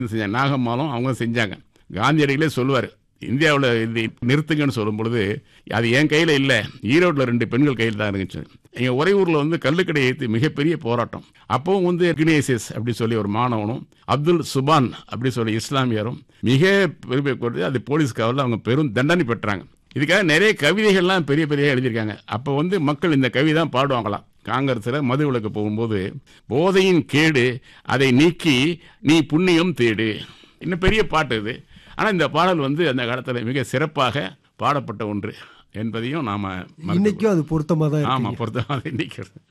செஞ்சாங்க நாகம்மாலும் அவங்க செஞ்சாங்க காந்தியடிகளே சொல்லுவார் இந்தியாவில் இது நிறுத்துங்கன்னு சொல்லும் பொழுது அது என் கையில் இல்லை ஈரோட்டில் ரெண்டு பெண்கள் கையில் தான் இருந்துச்சு எங்கள் உறையூரில் வந்து கல்லுக்கடை ஏற்றி மிகப்பெரிய போராட்டம் அப்பவும் வந்து இக்னேசியஸ் அப்படி சொல்லி ஒரு மாணவனும் அப்துல் சுபான் அப்படி சொல்லி இஸ்லாமியரும் மிக பெருமை கொடுத்து அது போலீஸ் காவலில் அவங்க பெரும் தண்டனை பெற்றாங்க இதுக்காக நிறைய கவிதைகள்லாம் பெரிய பெரிய எழுதியிருக்காங்க அப்போ வந்து மக்கள் இந்த கவி தான் பாடுவாங்களாம் காங்கிரஸில் மது விளக்கு போகும்போது போதையின் கேடு அதை நீக்கி நீ புண்ணியம் தேடு இன்னும் பெரிய பாட்டு இது ஆனால் இந்த பாடல் வந்து அந்த காலத்தில் மிக சிறப்பாக பாடப்பட்ட ஒன்று என்பதையும் நாம் இன்னைக்கும் அது பொருத்தமாக தான் இருக்கு ஆமாம் பொருத்தமாக நிற்கிறது